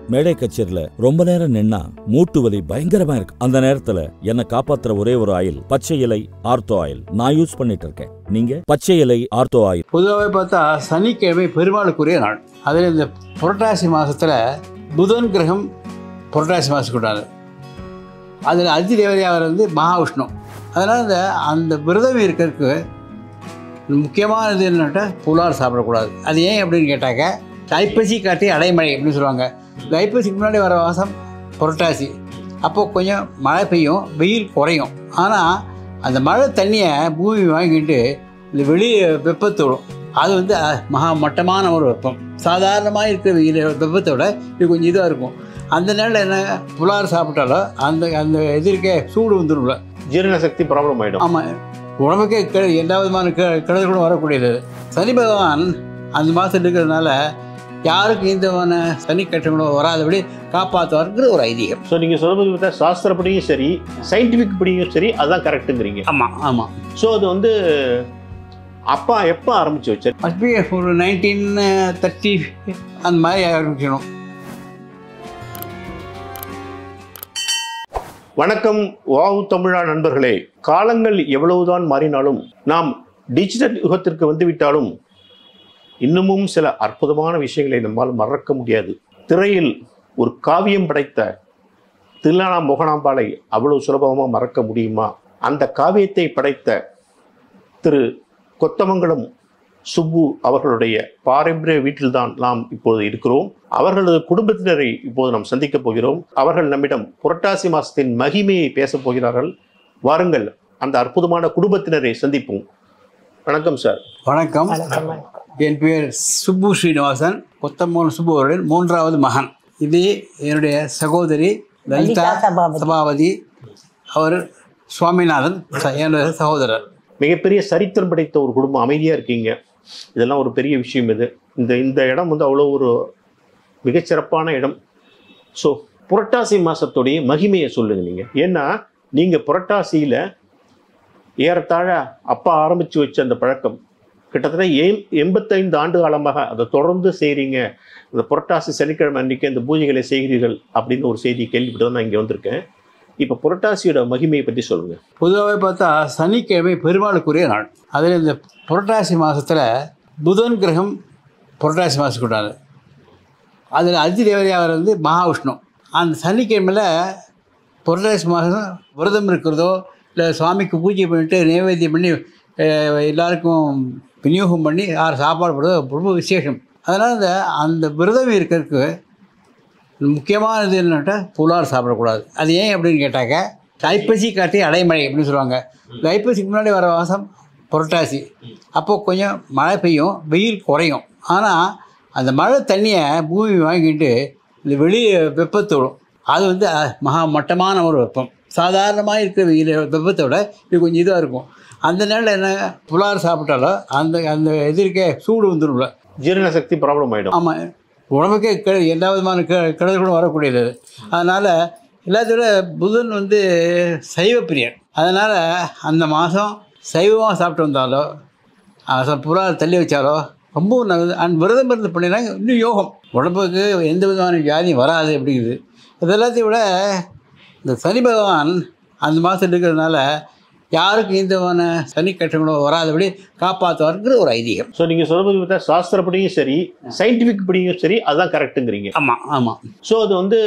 மேடை கச்சேரியில ரொம்ப நேரம் நின்னா மூட்டு வலி பயங்கரமா இருக்கு அந்த நேரத்துல என்ன காப்பாத்துற ஒரே ஒரு ஆயில் பச்சை இலை ஆர்த்தோ ஆயில் நான் யூஸ் பண்ணிட்டு இருக்கேன் நீங்க பச்சை இலை ஆர்த்தோ ஆயில் பொதுவாகவே பார்த்தா சனிக்கிழமை பெருமாளுக்குரிய நாள் அதில் இந்த புரட்டாசி மாதத்தில் புதன் கிரகம் புரட்டாசி மாதம் கொண்டாது அதில் அதி தேவதையாக வந்து மகாவிஷ்ணு அதனால் இந்த அந்த விரதம் இருக்கிறதுக்கு முக்கியமானது என்னட்டா புலார் சாப்பிடக்கூடாது அது ஏன் அப்படின்னு கேட்டாக்க ஐப்பசி காட்டி அடைமழை அப்படின்னு சொல்லுவாங்க இந்த ஐப்பசிக்கு முன்னாடி வர மாதம் புரட்டாசி அப்போது கொஞ்சம் மழை பெய்யும் வெயில் குறையும் ஆனால் அந்த மழை தண்ணியை பூமி வாங்கிட்டு இந்த வெளி வெப்பத்தை விடும் அது வந்து அஹ், மகா மட்டமான ஒரு வெப்பம் சாதாரணமாக இருக்கிற வெயில் வெப்பத்தை விட இது கொஞ்சம் இதாக இருக்கும் அந்த நேரில் என்ன புலார் சாப்பிட்டாலும் அந்த அந்த இது இருக்க சூடு வந்துடும்ல ஜீரண சக்தி ப்ராப்ளம் ஆயிடும் ஆமாம் உடம்புக்கே கெ எல்லா விதமான கெ கெடுதல் கூட வரக்கூடியது சனி பகவான் அந்த மாதம் இருக்கிறதுனால யாருக்கும் இந்த விதமான சனி கட்டங்களும் வராதபடி காப்பாற்றுவாருங்கிற ஒரு ஐதீகம் ஸோ நீங்கள் சொல்றது பார்த்தா சாஸ்திரப்படியும் சரி சயின்டிஃபிக் படியும் சரி அதுதான் கரெக்டுங்கிறீங்க ஆமாம் ஆமாம் ஸோ அது வந்து அப்பா எப்போ ஆரம்பிச்சு வச்சார் மஸ்ட் பி ஒரு நைன்டீன் தேர்ட்டி அந்த மாதிரி ஆரம்பிக்கணும் வணக்கம் வாவு தமிழா நண்பர்களே காலங்கள் எவ்வளவுதான் மாறினாலும் நாம் டிஜிட்டல் யுகத்திற்கு வந்துவிட்டாலும் இன்னமும் சில அற்புதமான விஷயங்களை நம்மால் மறக்க முடியாது திரையில் ஒரு காவியம் படைத்த தில்லானா மோகனாம்பாளை அவ்வளவு சுலபமாக மறக்க முடியுமா அந்த காவியத்தை படைத்த திரு கொத்தமங்கலம் சுப்பு அவர்களுடைய பாரம்பரிய வீட்டில்தான் நாம் இப்போது இருக்கிறோம் அவர்களது குடும்பத்தினரை இப்போது நாம் சந்திக்கப் போகிறோம் அவர்கள் நம்மிடம் புரட்டாசி மாசத்தின் மகிமையை பேசப் போகிறார்கள் வாருங்கள் அந்த அற்புதமான குடும்பத்தினரை சந்திப்போம் வணக்கம் சார் வணக்கம் என் பேர் சுப்பு ஸ்ரீனிவாசன் கொத்தமோகன் சுப்பு அவர்களின் மூன்றாவது மகன் இது என்னுடைய சகோதரி லலிதா லலிதா சபாபதி. சபாபதி அவர் சுவாமிநாதன் ச- என்னுடைய சகோதரர் மிகப்பெரிய சரித்திரம் படைத்த ஒரு குடும்பம் அமைதியாக இருக்கீங்க இதெல்லாம் ஒரு பெரிய விஷயம் இது இந்த இந்த இடம் வந்து அவ்வளோ ஒரு மிகச்சிறப்பான இடம் ஸோ புரட்டாசி மாதத்துடைய மகிமையை சொல்லுங்க நீங்கள் ஏன்னா நீங்கள் புரட்டாசியில் ஏறத்தாழ அப்பா ஆரம்பித்து வச்ச அந்த பழக்கம் கிட்டத்தட்ட எம் எண்பத்தைந்து ஆண்டு காலமாக அதை தொடர்ந்து செய்கிறீங்க இந்த புரட்டாசி சனிக்கிழமை அன்னைக்கு அந்த பூஜைகளை செய்கிறீர்கள் அப்படின்னு ஒரு செய்தி கேள்விப்பட்டு தான் நான் இங்கே வந்திருக்கேன் இப்போ புரட்டாசியோட மகிமையை பற்றி சொல்லுங்கள் பொதுவாகவே பார்த்தா சனிக்கிழமை பெருமாளுக்குரிய நாள் அதில் இந்த புரட்டாசி மாதத்தில் புதன் கிரகம் புரட்டாசி மாதம் கொண்டாது அதில் அதி தேவதையாக வந்து மகாவிஷ்ணு அந்த சனிக்கிழமையில் புரட்டாசி மாதம் விரதம் இருக்கிறதோ இல்லை சுவாமிக்கு பூஜை பண்ணிட்டு நைவேத்தியம் பண்ணி அஹ், எல்லாருக்கும் விநியோகம் பண்ணி யார் சாப்பாடு போடுறதோ ரொம்ப விசேஷம் அதனால் இந்த அந்த விரதம் இருக்கிறதுக்கு முக்கியமானது என்னட்டா புலார் சாப்பிடக்கூடாது அது ஏன் அப்படின்னு கேட்டாக்க ஐப்பசி காட்டி அடைமழை அப்படின்னு சொல்லுவாங்க இந்த ஐப்பசிக்கு முன்னாடி வர மாதம் புரட்டாசி அப்போது கொஞ்சம் மழை பெய்யும் வெயில் குறையும் ஆனால் அந்த மழை தண்ணியை பூமி வாங்கிட்டு இந்த வெளி வெப்பத்தை விடும் அது வந்து அஹ், மகா மட்டமான ஒரு வெப்பம் சாதாரணமாக இருக்கிற வெயில் வெப்பத்தை விட இது கொஞ்சம் இதாக இருக்கும் அந்த நேரில் என்ன புலார் சாப்பிட்டாலும் அந்த அந்த இது இருக்க சூடு வந்துடும்ல ஜீரண சக்தி ப்ராப்ளம் ஆகிடும் ஆமாம் உடம்புக்கே கெ எல்லா விதமான கெ கெடுதல்களும் வரக்கூடியது அதனால் எல்லாத்தோட புதன் வந்து சைவ பிரியன் அதனால் அந்த மாதம் சைவமாக சாப்பிட்டு வந்தாலோ அதை புறா தள்ளி வச்சாலோ ரொம்ப நல்லது அந்த விரதம் இருந்து பண்ணினா இன்னும் யோகம் உடம்புக்கு எந்த விதமான வியாதியும் வராது அப்படிங்குது இது எல்லாத்தையும் விட இந்த சனி பகவான் அந்த மாதம் இருக்கிறதுனால யாருக்கும் எந்த விதமான சனி கட்டங்களும் வராதபடி காப்பாற்றுவாருங்கிற ஒரு ஐதீகம் ஸோ நீங்கள் சொல்றது பார்த்தா சாஸ்திரப்படியும் சரி சயின்டிஃபிக் படியும் சரி அதுதான் கரெக்டுங்கிறீங்க ஆமாம் ஆமாம் ஸோ அது வந்து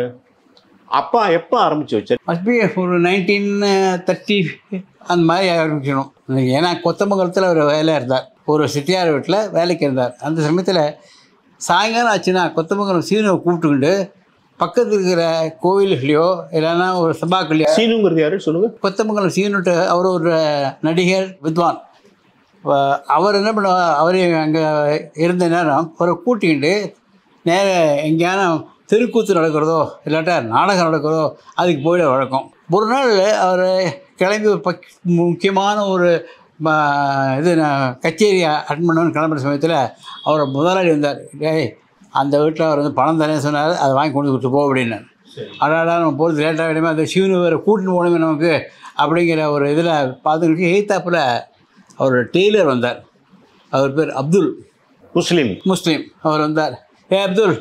அப்பா எப்போ ஆரம்பிச்சு வச்சார் மஸ்ட் பி ஒரு நைன்டீன் தேர்ட்டி அந்த மாதிரி ஆரம்பிக்கணும் ஏன்னா கொத்தமங்கலத்தில் ஒரு வேலையாக இருந்தார் ஒரு செட்டியார் வீட்டில் வேலைக்கு இருந்தார் அந்த சமயத்தில் சாயங்காலம் ஆச்சுன்னா கொத்தமங்கலம் சீனுவை கூப்பிட்டுக்கிட்டு பக்கத்தில் இருக்கிற கோவில்களையோ இல்லைன்னா ஒரு சபாக்களையோ சீனுங்கிறது யாரு சொல்லுங்க கொத்தமங்கலம் சீனுட்டு அவர் ஒரு நடிகர் வித்வான் அஹ் அவர் என்ன பண்ணுவார் அவர் அங்கே இருந்த நேரம் அவரை கூட்டிக்கிட்டு நேர எங்கேயான தெருக்கூத்து நடக்கிறதோ இல்லாட்டா நாடகம் நடக்கிறதோ அதுக்கு போயிட வழக்கம் ஒரு நாள் அவர் கிளம்பி ஒரு பக் முக்கியமான ஒரு ம, இது நான் கச்சேரி அட்டன் பண்ணணும்னு கிளம்புற சமயத்தில் அவர் முதலாளி வந்தார் டேய் அந்த வீட்டில் அவர் வந்து பணம் தரேன்னு சொன்னார் அதை வாங்கி கொண்டு கொடுத்து போ அப்படின்னார் அடாடா நம்ம போகிறது லேட்டாக வேணுமே அந்த சிவனு வேறு கூட்டின்னு போகணுமே நமக்கு அப்படிங்கிற ஒரு இதில் பார்த்துக்கிட்டு எய்த்தாப்பில் அவர் டெய்லர் வந்தார் அவர் பேர் அப்துல் முஸ்லீம் முஸ்லீம் அவர் வந்தார் ஏ அப்துல்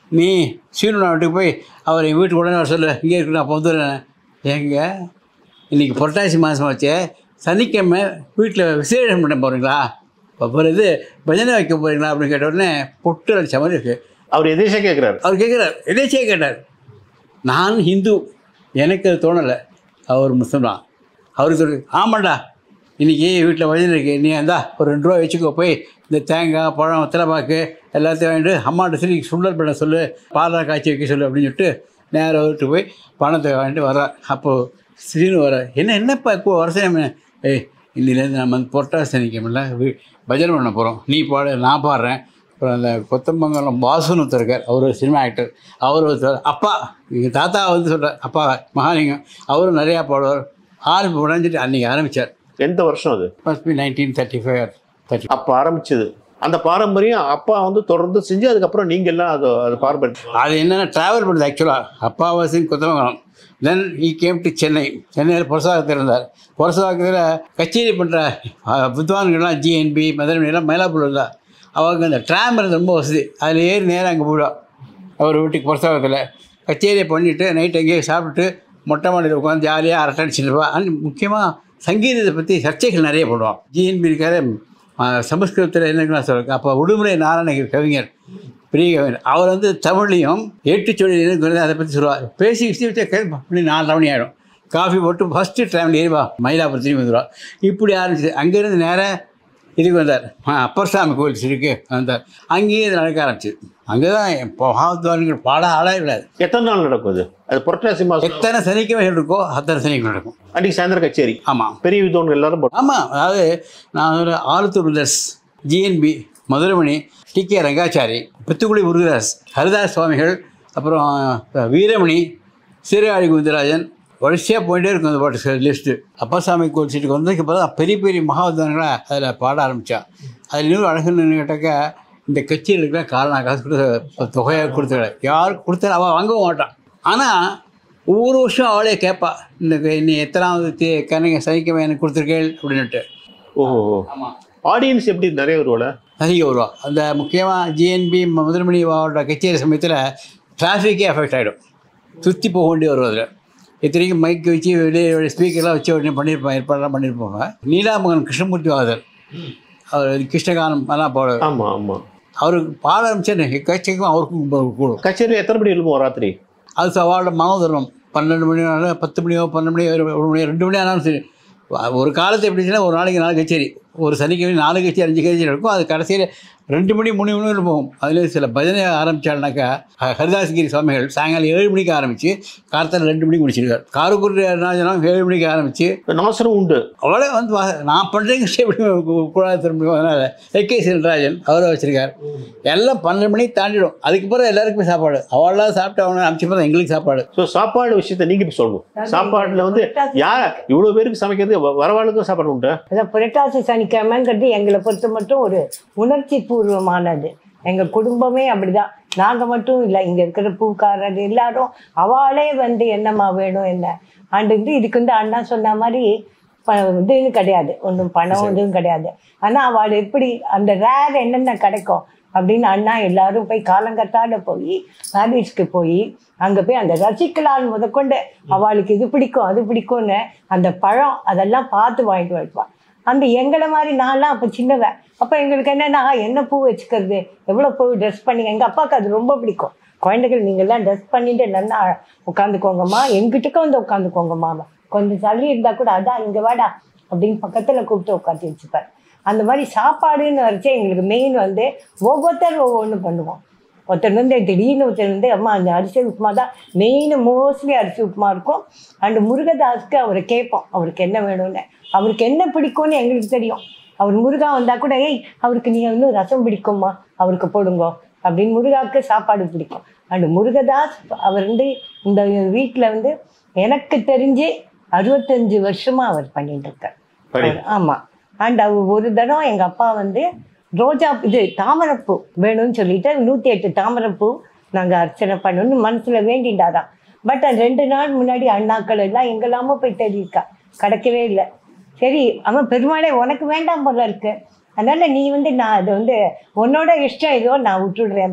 நீ சீனுனா வீட்டுக்கு போய் அவரை வீட்டுக்கு உடனே வர சொல்லு இங்கே இருக்கணும் அப்போ வந்துடுறேன் ஏங்க இன்றைக்கி புரட்டாசி மாதம் வச்சே சனிக்கிழமை வீட்டில் விசேஷம் பண்ண போகிறீங்களா அப்புறம் இது பஜனை வைக்க போகிறீங்களா அப்படின்னு கேட்ட உடனே பொட்டு அடிச்ச மாதிரி இருக்குது அவர் எதேஷா கேட்குறாரு அவர் கேட்குறார் எதேச்சியே கேட்டார் நான் ஹிந்து எனக்கு அது தோணலை அவர் முஸ்லிம் தான் அவருக்கு சொல்லு ஆமாண்டா இன்றைக்கி வீட்டில் வயது இருக்கு நீ இருந்தா ஒரு ரெண்டு ரூபா வச்சுக்கோ போய் இந்த தேங்காய் பழம் வெத்தலைப்பாக்கு எல்லாத்தையும் வாங்கிட்டு அம்மாட்ட சரி சுண்டல் பண்ண சொல்லு பாலை காய்ச்சி வைக்க சொல்லு அப்படின்னு சொல்லிட்டு நேராக வீட்டுக்கு போய் பணத்தை வாங்கிட்டு வர்றார் அப்போது ஸ்ரீனு வர என்ன என்னப்பா இப்போ வருஷம் ஏய் இன்னிலேருந்து நம்ம வந்து புரட்டாசி சனிக்கிழமைல வீ பஜனை பண்ண போகிறோம் நீ பாடு நான் பாடுறேன் அப்புறம் அந்த கொத்தமங்கலம் வாசுன்னு ஒருத்தர் இருக்கார் அவர் ஒரு சினிமா ஆக்டர் அவர் ஒருத்தர் அப்பா எங்கள் தாத்தா வந்து சொல்கிறார் அப்பா மகாலிங்கம் அவரும் நிறையா பாடுவார் ஆரம்பி உடஞ்சிட்டு அன்றைக்கி ஆரம்பித்தார் எந்த வருஷம் அது must be nineteen thirty five thirty அப்போ ஆரம்பிச்சது அந்த பாரம்பரியம் அப்பா வந்து தொடர்ந்து செஞ்சு அதுக்கப்புறம் நீங்க எல்லாம் அது அது பாரம்பரியம் அது என்னென்னா ட்ராவல் பண்ணுது ஆக்சுவலாக அப்பா was in Kothamangalam then he came to Chennai சென்னையில் புரசவாகத்தில் இருந்தார் புரசவாகத்தில் கச்சேரி பண்ணுற வித்வான்கள்லாம் ஜிஎன்பி மதுரை எல்லாம் மயிலாப்பூர் இருந்தார் அவங்க அந்த ட்ராம் இருந்தது ரொம்ப வசதி அதில் ஏறி நேராக அங்கே போயிடும் அவர் வீட்டுக்கு புரசவாகத்தில் கச்சேரியை பண்ணிவிட்டு நைட் அங்கேயே சாப்பிட்டுட்டு மொட்டை மாடியில் உட்காந்து ஜாலியாக அரட்டை அடிச்சுட்டு இருப்பா அண்ட் முக்கியமாக சங்கீதத்தை பற்றி சர்ச்சைகள் நிறைய போடுவோம் ஜிஎன்பி இருக்காரு சமஸ்கிருதத்தில் என்ன சொல்லுங்க அப்போ உடுமுறை நாராயண கவிஞர் பெரிய கவிஞர் அவர் வந்து தமிழ்லையும் ஏட்டுச்சொல்லியும் அதை பற்றி சொல்லுவார் பேசி விஷயம் வச்சா கேட்பா அப்படி நாலு மணி ஆகிடும் காஃபி போட்டு ஃபஸ்ட்டு ட்ராவல் ஏறிவா மயிலாப்பூர் திரும்பி வந்துடுவா இப்படி ஆரம்பிச்சு அங்கேருந்து நேராக இதுக்கு வந்தார் ஆ, அப்பர் சாமி கோயில் இருக்கு வந்தார் அங்கேயே இது நடக்க ஆரம்பிச்சு அங்கே தான் இப்போ மகாத்வான்கள் பாட ஆளாக விடாது எத்தனை நாள் நடக்கும் அது அது புரட்டாசி மாசம் எத்தனை சனிக்கிழமைகள் இருக்கோ அத்தனை சனிக்கிழமை நடக்கும் அன்னைக்கு சாயந்தரம் கச்சேரி ஆமாம் பெரிய விதோன் எல்லாரும் போட்டு ஆமாம் அதாவது நான் ஒரு Alathur brothers GNB Madurai Mani T K Rangachari Puthukkudi Murugadas Haridas சுவாமிகள் அப்புறம் வீரமணி சீரகாழி குந்தராஜன் வரிசையாக போயிட்டே இருக்கும் அந்த பாட்டு லிஸ்ட்டு அப்பாசாமி கோயில் சீட்டுக்கு வந்ததுக்கு அப்புறம் தான் பெரிய பெரிய மகாவித்வான்களை அதில் பாட ஆரம்பித்தான் அதில் இன்னொரு அழகுன்னு கேட்டாக்கா இந்த கட்சிகளுக்கு காரணம் காசு கொடுத்த தொகையாக கொடுத்தாள் யார் கொடுத்தாலும் அவள் வாங்கவும் மாட்டான் ஆனால் ஒவ்வொரு வருஷம் அவளே கேட்பா இந்த நீ எத்தனாவது தே கணக்கு சனிக்கிழமை எனக்கு கொடுத்துருக்கேள் அப்படின்னுட்டு ஓஹோ ஆமாம் ஆடியன்ஸ் எப்படி நிறைய வருவோல அதிக வருவா அந்த முக்கியமாக ஜிஎன்பி மதுரமணி மாவட்ட கச்சேரி சமயத்தில் டிராஃபிக்கே அஃபெக்ட் ஆகிடும் சுற்றி போக வேண்டி வரும் அதில் இத்தனைக்கும் மைக் வச்சு வெளியே ஸ்பீக்கர்லாம் வச்சு உடனே பண்ணியிருப்பாங்க ஏற்பாடெல்லாம் பண்ணியிருப்பாங்க நீலாமகன் கிருஷ்ணமூர்த்தி வாதர் அவர் கிருஷ்ணகானம் எல்லாம் பாட ஆமா ஆமா அவருக்கு பாட ஆரம்பிச்சேன் எக்கச்சக்கம் அவருக்கும் கூடும் கச்சேரி எத்தனை மணி எழுமோ ராத்திரி அது சவாலோட மனோதர்மம் பன்னெண்டு மணி ஆனாலும் பத்து மணியோ பன்னெண்டு மணியோ ஒரு ஒரு மணி ரெண்டு மணி ஆனாலும் சரி ஒரு காலத்து எப்படி இருந்துச்சுன்னா ஒரு நாளைக்கு நாலு கச்சேரி ஒரு சனிக்கிழமை நாலு கச்சேரி அஞ்சு கச்சேரி இருக்கும் அது கடைசியில் ரெண்டு மணி மூணு மணி வரை போகும் அதில் சில பஜனை ஆரம்பித்தாள்னாக்கா ஹரிதாசகிரி சுவாமிகள் சாயங்காலம் ஏழு மணிக்கு ஆரம்பித்து காலத்தில் ரெண்டு மணிக்கு முடிச்சிருக்கார் காரக்குடி அருணாச்சலம் ஏழு மணிக்கு ஆரம்பித்து நாசரம் உண்டு அவ்வளோ வந்து வா- நான் பண்ணுறேங்க எப்படி கூடாது திரும்ப அதனால் ஏகே செல்வராஜன் அவரை வச்சுருக்கார் எல்லாம் பன்னெண்டு மணிக்கு தாண்டிடும் அதுக்கு பிறகு எல்லாருக்குமே சாப்பாடு அவளாம் சாப்பிட்டு அவனை அனுப்பிச்சு போது எங்களுக்கு சாப்பாடு ஸோ சாப்பாடு விஷயத்த நீங்க இப்ப சொல்லணும் சாப்பாடுல வந்து யார் இவ்வளவு பேருக்கு சமைக்கிறது வ- வரவாளுக்கும் சாப்பாடு உண்டு அதான் புரட்டாசி சனிக்கிழமைங்கிறது எங்களை பொறுத்த மட்டும் ஒரு உணர்ச்சி பூர்வமானது எங்கள் குடும்பமே அப்படிதான் நாங்கள் மட்டும் இல்லை இங்கே இருக்கிற பூக்காரர் எல்லாரும் அவளே வந்து என்னம்மா வேணும் என்ன ஆண்டு இதுக்கு வந்து அண்ணா சொன்ன மாதிரி ப இதுன்னு கிடையாது ஒன்றும் பணம் இதுவும் கிடையாது ஆனால் அவள் எப்படி அந்த ரேர் என்னென்ன கிடைக்கும் அப்படின்னு அண்ணா எல்லாரும் போய் காலங்கத்தால போய் பாரிஸ்க்கு போய் அங்கே போய் அந்த ரசிக்கலான்னு முதற்கொண்டு அவளுக்கு இது பிடிக்கும் அது பிடிக்கும்னு அந்த பழம் அதெல்லாம் பார்த்து வாங்கிட்டு வைப்பாள் அந்த எங்களை மாதிரி நான்லாம் அப்போ சின்னவன் அப்போ எங்களுக்கு என்னென்னா என்ன பூ வச்சுக்கிறது எவ்வளோ பூ ட்ரெஸ் பண்ணி எங்கள் அப்பாவுக்கு அது ரொம்ப பிடிக்கும் குழந்தைகள் நீங்கள்லாம் ட்ரெஸ் பண்ணிட்டு நல்லா உட்காந்துக்கோங்கம்மா எங்கிட்டக்க வந்து உட்காந்துக்கோங்கம்மா கொஞ்சம் தள்ளி இருந்தால் கூட அதான் இங்கே வாடா அப்படின்னு பக்கத்தில் கூப்பிட்டு உட்காந்து வச்சுப்பார் அந்த மாதிரி சாப்பாடுன்னு வரைச்சே எங்களுக்கு மெயின் வந்து ஒவ்வொருத்தர் ஒவ்வொன்று பண்ணுவோம் ஒருத்தர் வந்து திடீர்னு ஒருத்தர் வந்து அம்மா அந்த அரிசி உப்புமா தான் மெயின் மோஸ்ட்லி அரிசி உப்புமா இருக்கும் அண்டு முருகதாஸ்க்கு அவரை கேட்போம் அவருக்கு என்ன வேணும்னு அவருக்கு என்ன பிடிக்கும்னு எங்களுக்கு தெரியும் அவர் முருகா வந்தால் கூட ஏய் அவருக்கு நீங்கள் இன்னும் ரசம் பிடிக்குமா அவருக்கு போடுங்க அப்படின்னு முருகாவுக்கு சாப்பாடு பிடிக்கும் அண்டு முருகதாஸ் அவர் வந்து இந்த வீட்டில் வந்து எனக்கு தெரிஞ்சு அறுபத்தஞ்சு வருஷமாக அவர் பண்ணிட்டு இருக்கார் படி. அவர்- ஆமா அண்ட் அவர் ஒரு தடவை எங்க அப்பா வந்து ரோஜா இது தாமரைப்பூ வேணும்னு சொல்லிட்டு நூத்தி எட்டு தாமரைப்பூ நாங்க அர்ச்சனை பண்ணணும்னு மனசுல வேண்டிட்டாராம் பட் அந்த ரெண்டு நாள் முன்னாடி அண்ணாக்கள் எல்லாம் எங்கெல்லாமோ போய் தேடியிருக்கா கிடைக்கவே இல்லை சரி அவன் பெருமாளே உனக்கு வேண்டாம் போல இருக்கு அதனால நீ வந்து நான் அது வந்து உன்னோட இஷ்டம் ஏதோ நான் விட்டுடுறேன்ப்பா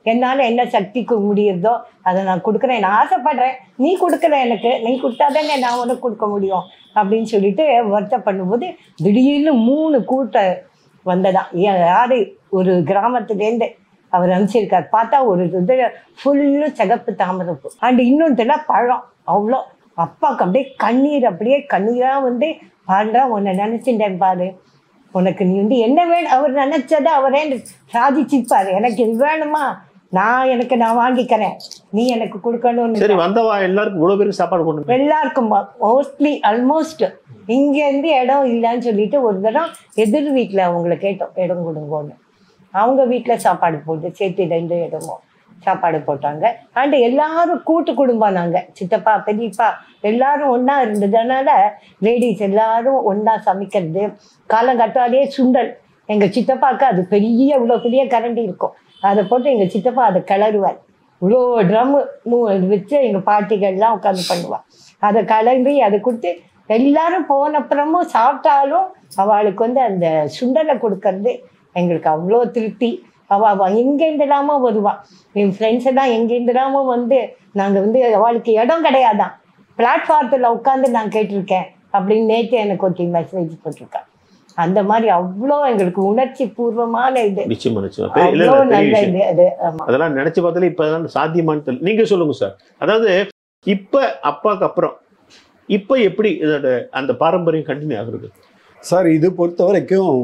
என்னால் என்ன சக்திக்கு முடியுதோ அதை நான் கொடுக்குறேன் நான் ஆசைப்படுறேன் நீ கொடுக்குற எனக்கு நீ கொடுத்தாதானே நான் உனக்கு கொடுக்க முடியும் அப்படின்னு சொல்லிட்டு வருத்தம் பண்ணும்போது திடீர்னு மூணு கூட்டம் வந்ததா யா- யாரு ஒரு கிராமத்துலேருந்து அவர் அனுப்பிச்சிருக்கார் பார்த்தா ஒரு இது ஃபுல்லு சிகப்பு தாமரைப்பூ அண்ட் இன்னொன்றுல பழம் அவ்வளோ அப்பாவுக்கு அப்படியே கண்ணீர் அப்படியே கண்ணீராக வந்து பாடுறா உன்னை நினச்சிட்டேன் பாரு உனக்கு நீ வந்து என்ன வேணும் அவர் நினச்சதை அவரே சாதிச்சிருப்பாரு எனக்கு இது வேணுமா நான் எனக்கு நான் வாங்கிக்கிறேன் நீ எனக்கு கொடுக்கணும்னு சரி வந்தவா எல்லாருக்கும் இவ்வளவு பேருக்கு சாப்பாடு கொண்டு எல்லாருக்கும் மோஸ்ட்லி ஆல்மோஸ்ட் இங்கேருந்து இடம் இல்லைன்னு சொல்லிட்டு ஒரு தடவை எதிர் வீட்டில் அவங்கள கேட்டோம் இடம் கொடுங்கன்னு அவங்க வீட்டில் சாப்பாடு போட்டு சேர்த்து ரெண்டு இடமும் சாப்பாடு போட்டாங்க அண்ட் எல்லாரும் கூட்டு குடும்பம் நாங்கள் சித்தப்பா பெரியப்பா எல்லாரும் ஒன்றா இருந்ததுனால லேடிஸ் எல்லாரும் ஒன்றா சமைக்கிறது காலங்கட்டாலே சுண்டல் எங்கள் சித்தப்பாவுக்கு அது பெரிய இவ்வளோ பெரிய கரண்டி இருக்கும் அதை போட்டு எங்கள் சித்தப்பா அதை கிளறுவார் இவ்வளோ ட்ரம்மு வச்சு எங்கள் பாட்டிகள்லாம் உட்காந்து பண்ணுவா அதை கலந்து அதை கொடுத்து எல்லாரும் போன அப்புறமும் சாப்பிட்டாலும் அவளுக்கு வந்து அந்த சுண்டலை கொடுக்கறது எங்களுக்கு அவ்வளோ திருப்தி அவள் அவள் எங்கேருந்துலாமோ வருவா என் ஃப்ரெண்ட்ஸ் எல்லாம் எங்கேருந்துலாமோ வந்து நாங்கள் வந்து அவளுக்கு இடம் கிடையாதான் பிளாட்ஃபாரத்தில் உட்காந்து நான் கேட்டிருக்கேன் அப்படின்னு நேற்று எனக்கு ஒருத்தி மெசேஜ் போட்டிருக்கா அந்த மாதிரி அவ்வளோ எங்களுக்கு உணர்ச்சி பூர்வமான இது நிச்சயமா நிச்சயமா பெரிய- இல்ல, அவ்வளோ இல்ல, பெரிய நல்ல விஷயம். இது அது ஆமா அதெல்லாம் நினைச்சு பார்த்தாலே இப்ப சாத்தியமானு தெரியல நீங்க சொல்லுங்க சார் அதாவது இப்ப அப்பாக்கு அப்புறம் இப்ப எப்படி இதோட அந்த பாரம்பரியம் கண்டினியூ ஆகுறது சார் இது பொறுத்த வரைக்கும்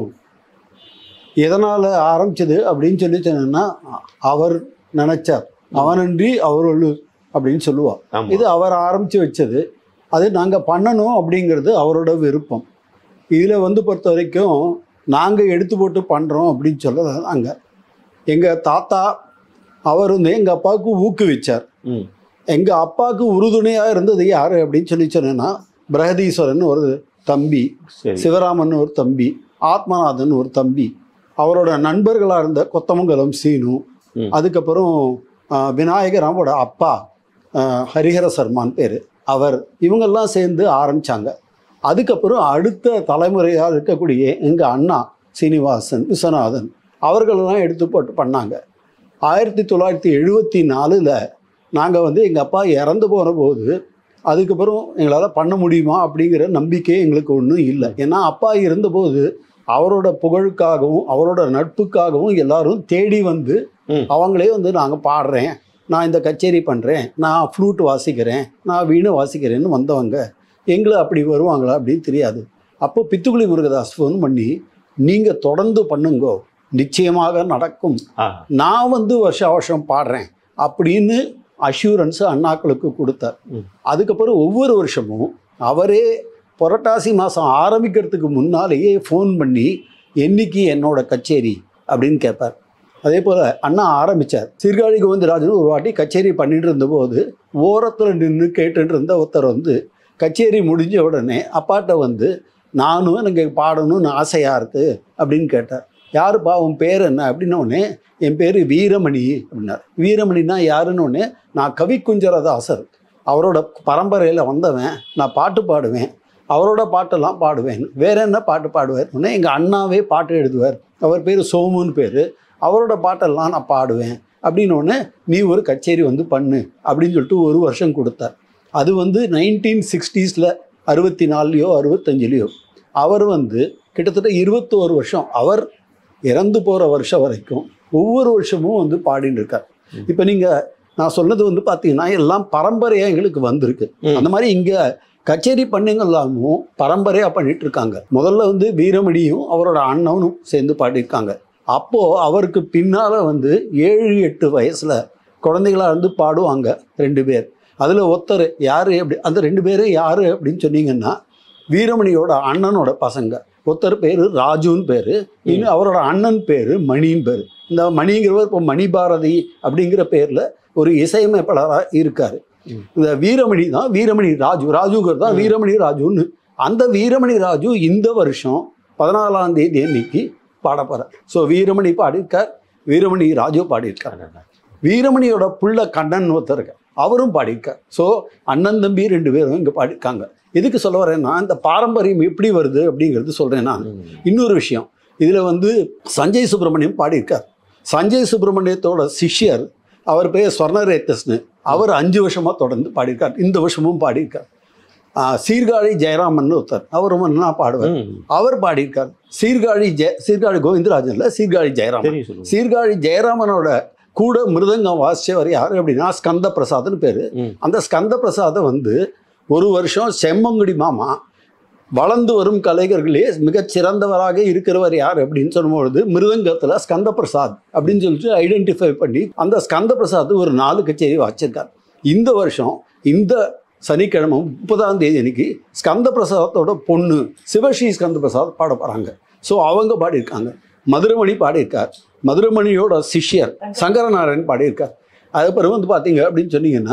எதனால் ஆரம்பிச்சது அப்படின்னு சொல்லி சொன்னோன்னா அவர் நினைச்சார் அவனன்றி அவர் ஒழு அப்படின்னு சொல்லுவா ஆமா இது அவர் ஆரம்பித்து வச்சது அது நாங்கள் பண்ணணும் அப்படிங்கிறது அவரோட விருப்பம் இதில் வந்து பொறுத்த வரைக்கும் நாங்கள் எடுத்து போட்டு பண்ணுறோம் அப்படின்னு சொல்ல நாங்கள் எங்கள் தாத்தா அவர் வந்து எங்கள் அப்பாவுக்கு ஊக்குவிச்சார் ம். எங்கள் அப்பாவுக்கு உறுதுணையாக இருந்தது யார் அப்படின்னு சொல்லி சொன்னேன்னா பிரகதீஸ்வரன் ஒரு தம்பி சரி சிவராமன் ஒரு தம்பி ஆத்மநாதன் ஒரு தம்பி அவரோட நண்பர்களாக இருந்த கொத்தமங்கலம் சீனு ம். அதுக்கப்புறம் ஆஹ், விநாயகராமோட அப்பா ஆஹ், ஹரிஹர சர்மான் பேர் அவர் இவங்கெல்லாம் சேர்ந்து ஆரம்பித்தாங்க அதுக்கப்புறம் அடுத்த தலைமுறையாக இருக்கக்கூடிய எங்கள் அண்ணா சீனிவாசன் விஸ்வநாதன் அவர்களெல்லாம் எடுத்து போட்டு பண்ணாங்க ஆயிரத்தி தொள்ளாயிரத்தி எழுபத்தி நாலில் நாங்கள் வந்து எங்கள் அப்பா இறந்து போன போது அதுக்கப்புறம் எங்களால் பண்ண முடியுமா அப்படிங்கிற நம்பிக்கையே எங்களுக்கு ஒன்றும் இல்லை ஏன்னா அப்பா இருந்தபோது அவரோட புகழுக்காகவும் அவரோட நட்புக்காகவும் எல்லாரும் தேடி வந்து ம். அவங்களே வந்து நாங்கள் பாடுறேன் நான் இந்த கச்சேரி பண்ணுறேன் நான் ஃப்ளூட் வாசிக்கிறேன் நான் வீணை வாசிக்கிறேன்னு வந்தவங்க எங்களை அப்படி வருவாங்களா அப்படின்னு தெரியாது அப்போ பித்துக்குளி முருகதாஸ் ஃபோன் பண்ணி நீங்கள் தொடர்ந்து பண்ணுங்கோ நிச்சயமாக நடக்கும் ஆ நான் வந்து வருஷ வருஷம் பாடுறேன் அப்படின்னு அஷூரன்ஸ் அண்ணாக்களுக்கு கொடுத்தார் ம். அதுக்கப்புறம் ஒவ்வொரு வருஷமும் அவரே புரட்டாசி மாதம் ஆரம்பிக்கிறதுக்கு முன்னாலேயே ஃபோன் பண்ணி என்னைக்கு என்னோட கச்சேரி அப்படின்னு கேட்பார் அதே போல் அண்ணா ஆரம்பித்தார் சீர்காழி கோவிந்தராஜன் ஒரு வாட்டி கச்சேரி பண்ணிட்டு இருந்தபோது ஓரத்தில் நின்று கேட்டுட்டு இருந்த ஒருத்தர் வந்து கச்சேரி முடிஞ்ச உடனே அப்பாட்ட வந்து நானும் எனக்கு பாடணும்னு ஆசையாக இருக்குது அப்படின்னு கேட்டார் யாருப்பா உன் பேர் என்ன அப்படின்னோடனே என் பேர் வீரமணி அப்படின்னார் வீரமணினா யாருன்னு உடனே நான் கவிக்குஞ்சரதாசர் அவரோட பரம்பரையில் வந்தவன் நான் பாட்டு பாடுவேன் அவரோட பாட்டெல்லாம் பாடுவேன் வேற என்ன பாட்டு பாடுவார் உடனே எங்கள் அண்ணாவே பாட்டு எழுதுவார் அவர் பேர் சோமுன்னு பேர் அவரோட பாட்டெல்லாம் நான் பாடுவேன் அப்படின்னு உடனே நீ ஒரு கச்சேரி வந்து பண்ணு அப்படின்னு சொல்லிட்டு ஒரு வருஷம் கொடுத்தார் அது வந்து நைன்டீன் சிக்ஸ்டீஸில் அறுபத்தி நாலுலையோ அறுபத்தஞ்சிலையோ அவர் வந்து கிட்டத்தட்ட இருபத்தோரு வருஷம் அவர் இறந்து போகிற வருஷம் வரைக்கும் ஒவ்வொரு வருஷமும் வந்து பாடிட்டு இருக்கார் இப்போ நீங்கள் நான் சொன்னது வந்து பார்த்தீங்கன்னா எல்லாம் பரம்பரையாக எங்களுக்கு வந்திருக்கு ம். அந்த மாதிரி இங்கே கச்சேரி பண்ணுங்க எல்லாமும் பரம்பரையாக பண்ணிட்டு இருக்காங்க முதல்ல வந்து வீரமணியும் அவரோட அண்ணனும் சேர்ந்து பாடியிருக்காங்க அப்போது அவருக்கு பின்னால் வந்து ஏழு எட்டு வயசில் குழந்தைகளா இருந்து பாடுவாங்க ரெண்டு பேர் அதில் ஒருத்தர் யார் அப்படி அந்த ரெண்டு பேரும் யார் அப்படின்னு சொன்னீங்கன்னா வீரமணியோட அண்ணனோட பசங்க ஒருத்தர் பேர் ராஜுன்னு பேர் இன்னும் அவரோட அண்ணன் பேர் மணின்னு பேர் இந்த மணிங்கிறவர் இப்போ மணிபாரதி அப்படிங்கிற பேரில் ஒரு இசையமைப்பாளராக இருக்கார் ம். இந்த வீரமணி தான் வீரமணி ராஜு ராஜுங்கிறது தான் வீரமணி ராஜுன்னு அந்த வீரமணி ராஜு இந்த வருஷம் பதினாலாம் தேதி அன்னைக்கு பாட போகிறார் ஸோ வீரமணி பாடியிருக்கார் வீரமணி ராஜு பாடியிருக்கார் வீரமணியோட புள்ள கண்ணன் ஒருத்தர் இருக்கார் அவரும் பாடியிருக்கார் ஸோ அண்ணன் தம்பி ரெண்டு பேரும் இங்கே பாடியிருக்காங்க எதுக்கு சொல்ல வரேன்னா இந்த பாரம்பரியம் எப்படி வருது அப்படிங்கிறது சொல்கிறேன் நான் இன்னொரு விஷயம் இதில் வந்து சஞ்சய் சுப்பிரமணியம் பாடியிருக்கார் சஞ்சய் சுப்பிரமணியத்தோட சிஷ்யர் அவர் பேர் ஸ்வர்ணரேத்தஸ்னு அவர் அஞ்சு வருஷமாக தொடர்ந்து பாடியிருக்கார் இந்த வருஷமும் பாடியிருக்கார் ஆ, சீர்காழி ஜெயராமன் ஒருத்தர் அவர் ரொம்ப நல்லா பாடுவார் ம். அவர் பாடியிருக்கார் சீர்காழி ஜெய சீர்காழி கோவிந்தராஜன் இல்லை சீர்காழி ஜெயராமன் தெரியும் சொல்லுங்க சீர்காழி ஜெயராமனோட கூட மிருதங்கம் வாசிச்சவர் யார் அப்படின்னா ஸ்கந்த பிரசாத்னு பேர் ம். அந்த ஸ்கந்த பிரசாதை வந்து ஒரு வருஷம் செம்மங்குடி மாமா வளர்ந்து வரும் கலைஞர்களே மிகச் சிறந்தவராக இருக்கிறவர் யார் அப்படின்னு சொல்லும்பொழுது மிருதங்கத்தில் ஸ்கந்த பிரசாத் அப்படின்னு சொல்லிட்டு ஐடென்டிஃபை பண்ணி அந்த ஸ்கந்த பிரசாத் ஒரு நாலு கச்சேரி வச்சிருக்கார் இந்த வருஷம் இந்த சனிக்கிழமை முப்பதாம் தேதி அன்னைக்கு ஸ்கந்த பிரசாதத்தோட பொண்ணு சிவஸ்ரீ ஸ்கந்த பிரசாத் பாட போகிறாங்க ஸோ அவங்க பாடியிருக்காங்க மதுரமணி பாடியிருக்கார் மதுரமணியோட சிஷ்யர் சங்கரநாராயண் பாடியிருக்கார் அதுக்கப்புறம் வந்து பார்த்தீங்க அப்படின்னு சொன்னீங்கன்னா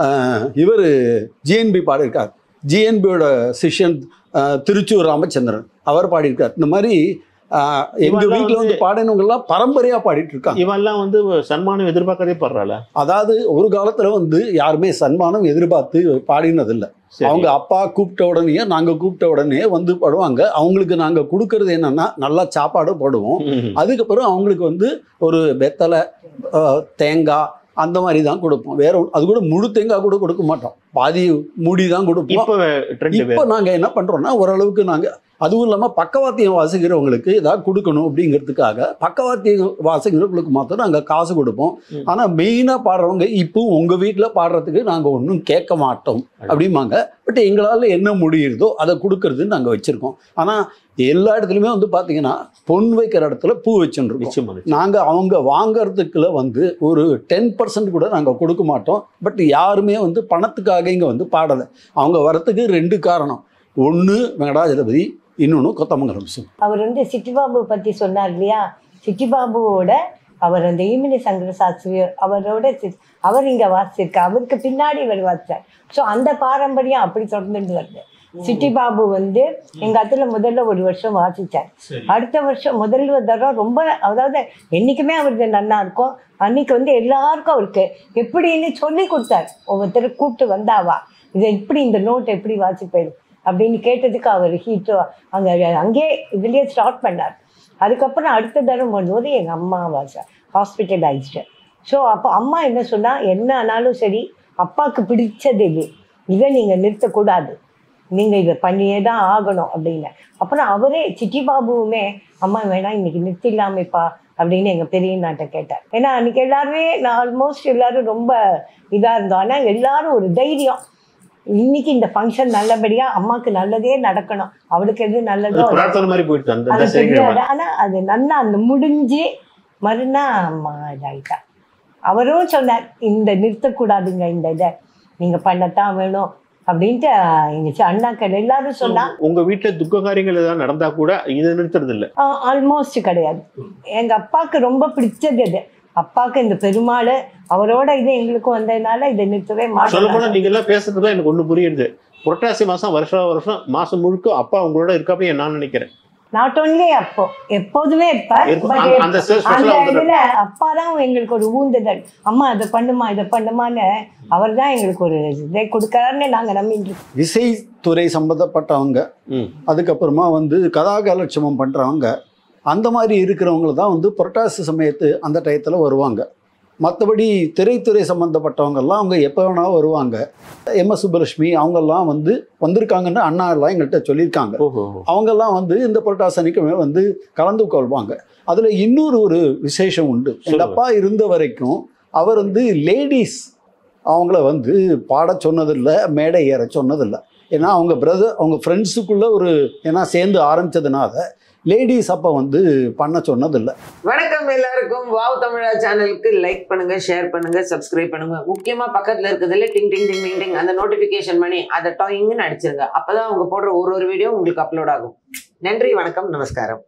இவர் ஜிஎன்பி பாடியிருக்கார் ஜிஎன்பியோட சிஷ்யன் ஆஹ், திருச்சூர் ராமச்சந்திரன் அவர் பாடியிருக்கார் இந்த மாதிரி ஆஹ், எங்க இவெல்லாம் வீட்டில் வந்து பாடினவங்கெல்லாம் பரம்பரையாக பாடிட்டு இருக்காங்க இவெல்லாம் வந்து சன்மானம் எதிர்பார்க்கறதே படுறாள அதாவது ஒரு காலத்துல வந்து யாருமே சன்மானம் எதிர்பார்த்து பாடினதில்லை அவங்க அப்பா கூப்பிட்ட உடனே நாங்க கூப்பிட்ட உடனே வந்து பாடுவாங்க அவங்களுக்கு நாங்க கொடுக்கறது என்னன்னா நல்லா சாப்பாடு போடுவோம் அதுக்கப்புறம் அவங்களுக்கு வந்து ஒரு வெத்தலை அஹ், தேங்காய் அந்த மாதிரி தான் கொடுப்போம் வேற ஒண்ணு- அது கூட முழு தேங்காய் கூட கொடுக்க மாட்டோம் பாதி மூடி தான் கொடுப்போம் இப்ப ட்ரெண்ட் இப்போ நாங்க என்ன பண்றோம்னா ஓரளவுக்கு நாங்க அதுவும் இல்லாமல் பக்கவாத்தியம் வாசிக்கிறவங்களுக்கு ஏதாவது கொடுக்கணும் அப்படிங்கிறதுக்காக பக்கவாத்தியம் வாசிக்கிறவங்களுக்கு மாத்திரம் நாங்கள் காசு கொடுப்போம் ம். ஆனால் மெயினாக பாடுறவங்க இப்போ உங்கள் வீட்டில் பாடுறதுக்கு நாங்கள் ஒன்றும் கேட்க மாட்டோம் அப்படிம்பாங்க பட் எங்களால் என்ன முடியுறதோ அதை கொடுக்கறதுன்னு நாங்கள் வச்சுருக்கோம் ஆனால் எல்லா இடத்துலையுமே வந்து பார்த்தீங்கன்னா பொன் வைக்கிற இடத்துல பூ வச்சுருக்கோம் நிச்சயமா நிச்சயமா. நாங்கள் அவங்க வாங்குறதுக்குள்ள வந்து ஒரு டென் பர்சன்ட் கூட நாங்கள் கொடுக்க மாட்டோம் பட் யாருமே வந்து பணத்துக்காக இங்கே வந்து பாடலை அவங்க வரத்துக்கு ரெண்டு காரணம் ஒன்று வெங்கடாஜலபதி இன்னொன்று கொத்தமங்கலம் சிங் அவர் வந்து சிட்டிபாபு பத்தி சொன்னார் இல்லையா சிட்டிபாபுவோட அவர் அந்த ஈமினி சங்கர சாஸ்திரி அவரோட சி- அவர் இங்க வாசிச்சிருக்க அவருக்கு பின்னாடி இவர் வாசிச்சார் ஸோ அந்த பாரம்பரியம் அப்படி தொடர்ந்துட்டு வருது சிட்டிபாபு வந்து எங்க அத்துல முதல்ல ஒரு வருஷம் வாசிச்சார் அடுத்த வருஷம் முதல் தடவை ரொம்ப அதாவது என்னைக்குமே அவருக்கு நன்னா இருக்கும் அன்னைக்கு வந்து எல்லாருக்கும் அவருக்கு எப்படின்னு சொல்லி கொடுத்தார் ஒவ்வொருத்தர் கூப்பிட்டு வந்தாவா இதை எப்படி இந்த நோட் எப்படி வாசிப்பேன் அப்படின்னு கேட்டதுக்கு அவர் ஹீட்டு அங்கே அங்கேயே இதுலேயே ஸ்டார்ட் பண்ணார் அதுக்கப்புறம் அடுத்த தடவை பண்ணும்போது எங்கள் அம்மா வாச ஹாஸ்பிட்டலைஸ்டு ஸோ அப்போ அம்மா என்ன சொன்னா என்ன ஆனாலும் சரி அப்பாவுக்கு பிடிச்சது இது இதை நீங்கள் நிறுத்தக்கூடாது நீங்கள் இதை பண்ணியே தான் ஆகணும் அப்படின்னு அப்புறம் அவரே சிட்டி பாபுவுமே அம்மா வேணாம் இன்னைக்கு நிறுத்திடலாமேப்பா அப்படின்னு எங்கள் பெரிய நாட்டை கேட்டார் ஏன்னா அன்னைக்கு எல்லாருமே நான் ஆல்மோஸ்ட் எல்லாரும் ரொம்ப இதாக இருந்தோம் ஆனால் எல்லாரும் ஒரு தைரியம் இன்னைக்கு இந்த ஃபங்க்ஷன் நல்லபடியா அம்மாக்கு நல்லதே நடக்கணும் அவளுக்கு எது நல்லதோ அது அது பிரார்த்தனை மாதிரி போயிட்டு அந்த அது அந்த சனிக்கிழமை தெரியாது ஆனா அது நல்லா அந்த முடிஞ்சு மறுநாள் அம்மா இதாயிட்டா அவரும் சொன்னார் இந்த நிறுத்தக்கூடாதுங்க இந்த இதை நீங்க பண்ணத்தான் வேணும் அப்படின்ட்டு எங்க சி- அண்ணாக்கள் எல்லாரும் சொன்னா உங்க வீட்டுல துக்க காரியங்கள் ஏதாவது நடந்தா கூட இதை நிறுத்துறது இல்ல ஆல்மோஸ்ட் கிடையாது எங்க அப்பாவுக்கு ரொம்ப பிடிச்சது அது அப்பாவுக்கு இந்த பெருமாள் அவரோட இது எங்களுக்கும் வந்ததுனால இதை நிறுத்தவே சொல்ல போனா மாட்டோம் நீங்க எல்லாம் பேசுறது தான் எனக்கு ஒண்ணு புரியுது புரட்டாசி மாசம் வருஷம் வருஷம் மாசம் முழுக்க அப்பா உங்களோட இருக்காப்பே நான் நினைக்கிறேன் நாட் only அப்போ எப்போதுமே இருப்பார் இருக்கும். But அந்த- அந்த அந்த ஸ்பெஷலா வந்து இதுல அப்பா தான் எங்களுக்கு ஒரு ஊந்துதல் அம்மா இதை பண்ணுமா இதை பண்ணுமான்னு அவர் தான் எங்களுக்கு ஒரு இதை கொடுக்கறாருன்னு நாங்க நம்பிட்டு இருக்கோம். இசைத்துறை சம்மந்தப்பட்டவங்க ம். அதுக்கப்புறமா வந்து கதாகலட்சமம் பண்ணுறவங்க அந்த மாதிரி இருக்கிறவங்கள தான் வந்து புரட்டாசி சமயத்து அந்த டயத்தில் வருவாங்க மற்றபடி திரைத்துறை சம்மந்தப்பட்டவங்கெல்லாம் அவங்க எப்போ வேணாலும் வருவாங்க எம் எஸ் சுப்பலட்சுமி அவங்கெல்லாம் வந்து வந்திருக்காங்கன்னு அண்ணா எல்லாம் எங்கள்கிட்ட சொல்லியிருக்காங்க ஓஹோ அவங்கெல்லாம் வந்து இந்த புரட்டாசி சனிக்கிழமை வந்து கலந்து கொள்வாங்க அதில் இன்னொரு ஒரு விசேஷம் உண்டு எங்கள் சொல்லுங்க. அப்பா இருந்த வரைக்கும் அவர் வந்து லேடிஸ் அவங்கள வந்து பாட சொன்னதில்லை மேடை ஏற சொன்னதில்லை ஏன்னா அவங்க பிரதர் அவங்க ஃப்ரெண்ட்ஸுக்குள்ளே ஒரு ஏன்னா சேர்ந்து ஆரம்பிச்சதுனால லேடிஸ் அப்போ வந்து பண்ண சொன்னதில்லை வணக்கம் எல்லாருக்கும் வாவ் தமிழா சேனலுக்கு லைக் பண்ணுங்க ஷேர் பண்ணுங்க சப்ஸ்கிரைப் பண்ணுங்க முக்கியமா பக்கத்துல இருக்கிறதுல டிங் டிங் டிங் டிங் டிங் அந்த நோட்டிபிகேஷன் பண்ணி அதை டாயிங்னு அடிச்சிருங்க அப்பதான் அவங்க போடுற ஒரு ஒரு வீடியோ உங்களுக்கு அப்லோட் ஆகும் நன்றி வணக்கம் நமஸ்காரம்